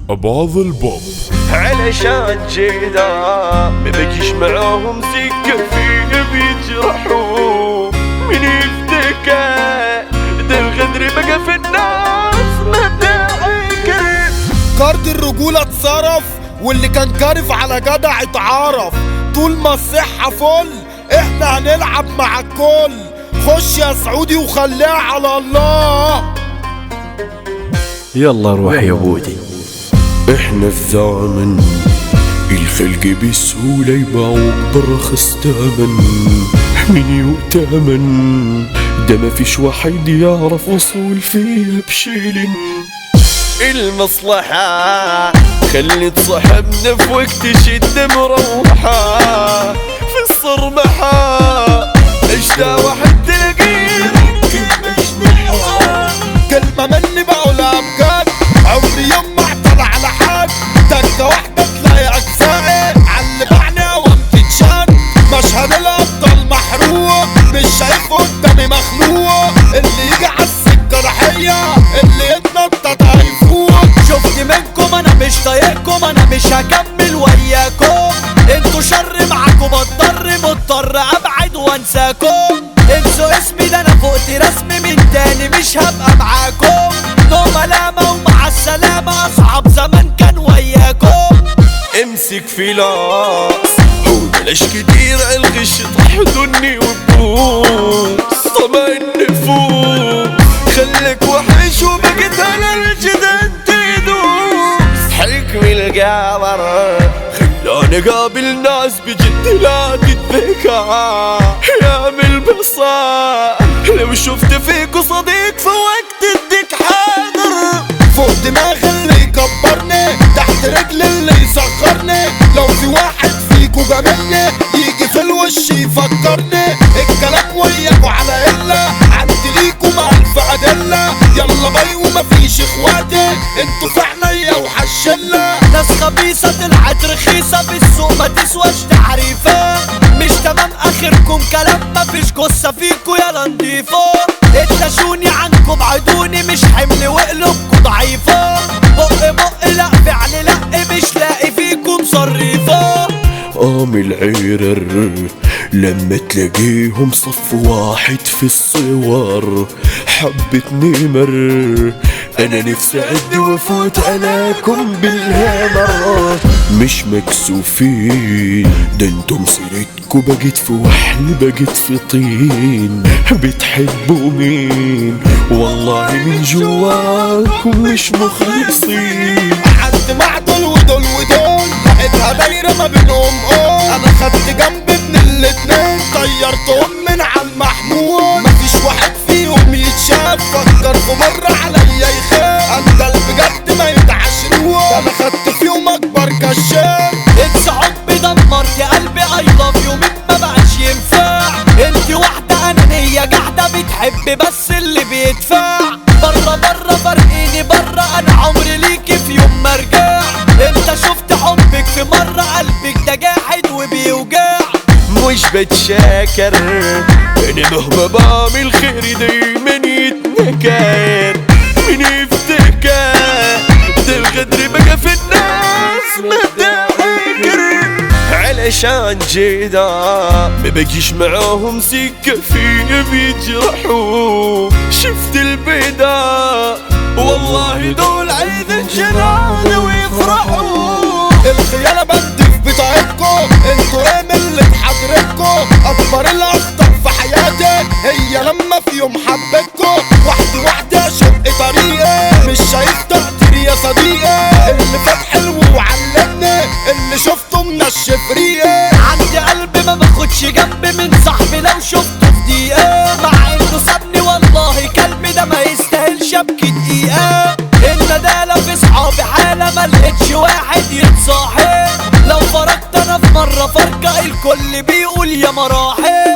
بعض البوب علشان جيدا ما بقيش معاهم سكة فيه بيجرحوا من يفتكر ده الغدر بقى في الناس ما داعي كارد الرجولة اتصرف واللي كان كارف على جدع اتعرف طول ما الصحة فل احنا هنلعب مع الكل خش يا سعودي وخليها على الله يلا روح يا بودي احنا في زمن الخلق بسهولة يباعوا برخص تمن من يؤتمن ده ما فيش واحد يعرف وصول فيها بشيلن المصلحة خلت صاحبنا في وقت شدة مروحة في الصرمحة اشتا واحد تلاقيه كلمة مني بقولها بجد عمري يوم ما اعترى على حد تكة واحدة تلاقي أجزائي على معنى وامتتشان مشهد الأبطال محروق مش شايف قدامي مخلوق اللي يجي على السكة رحية اللي يتنطط هيفوق شفت منكم انا مش طايقكم انا مش هكمل وياكم انتوا شر معاكم بضطر مضطر ابعد وانساكم انسوا اسمي ده انا فوقت رسمي من تاني مش هبقى معاكم نو ملامة ومع السلامة اصحاب زمان كان وياكم امسك في لاس وبلاش كتير الغش تحضني وتبوس طبع النفوس خليك وحش وبقيت على الجدد تدوس حكم القمر خلاني قابل ناس بجد لا تتذكر يا من البصار لو شفت فيك صديق في وقت اديك حاضر فوق دماغ اللي يكبرني تحت رجل اللي يصغرني لو في واحد فيكو جاملني يجي في الوش يفكرني الكلام وياكو على إلا عندي ليكو ألف أدلة يلا باي ومفيش اخواتي انتوا في عينيا وحشلة ناس خبيثة طلعت رخيصة في السوق ما تسواش تعريفة مش تمام اخركم كلام مفيش جثة فيكو يا نضيفة اتلاشوني عنكم بعدوني مش حمل وقلوبكم ضعيفة بق بق لا فعل لا مش لاقي فيكم صريفة قام العرر لما تلاقيهم صف واحد في الصور حبة نمر انا نفسي اعد وافوت عليكم بالهمر مش مكسوفين ده انتم سيرتكوا بقيت في وحل بقيت في طين بتحبوا مين والله من جواكم مش مخلصين قعدت مع دول ودول ودول لقيتها دايرة ما بينهم اه انا خدت جنب من الاتنين طيرتهم من على المحمول مفيش واحد فيهم يتشاف فكر في مرة عليا يخاف انت اللي بجد ما يتعاشروش انا خدت فيهم اكبر كشاف انسى حبي دمرت يا قلبي اي لاف يو من ما بقاش ينفع انت واحدة انانية قاعدة بتحب بس اللي بيدفع بره بره فرقيني بره انا عمري ليكي في يوم ما ارجع انت شفت حبك في مرة قلبك ده جاحد وبيوجع مش بتشاكر انا مهما بعمل خير دايما يتنكر من يفتكر ده الغدر بقى في الناس ما داعي علشان جيدا ما بقيش معاهم سكة فيه بيجرحوا شفت البيضة والله دول عايزين جنان ويفرحوا الخيانة بند في بطاقتكم انتوا ايه من اللي بحضرتكم اكبر الاخطر في حياتي هي لما في يوم حبيتكم واحدة واحدة شق طريقي مش شايف تقدير يا صديقي اللي فات حلو وعلمني اللي شفته منشف ريقي عندي قلب ما باخدش جنب من صاحبي لو شفته في دقيقة مع انه سابني والله كلبي ده ما يستاهلش ابكي دقيقة الندالة في صحابي حالة ما لقيتش واحد يتصاحب لو فرقت انا في مرة فرقة الكل بيقول يا مراحل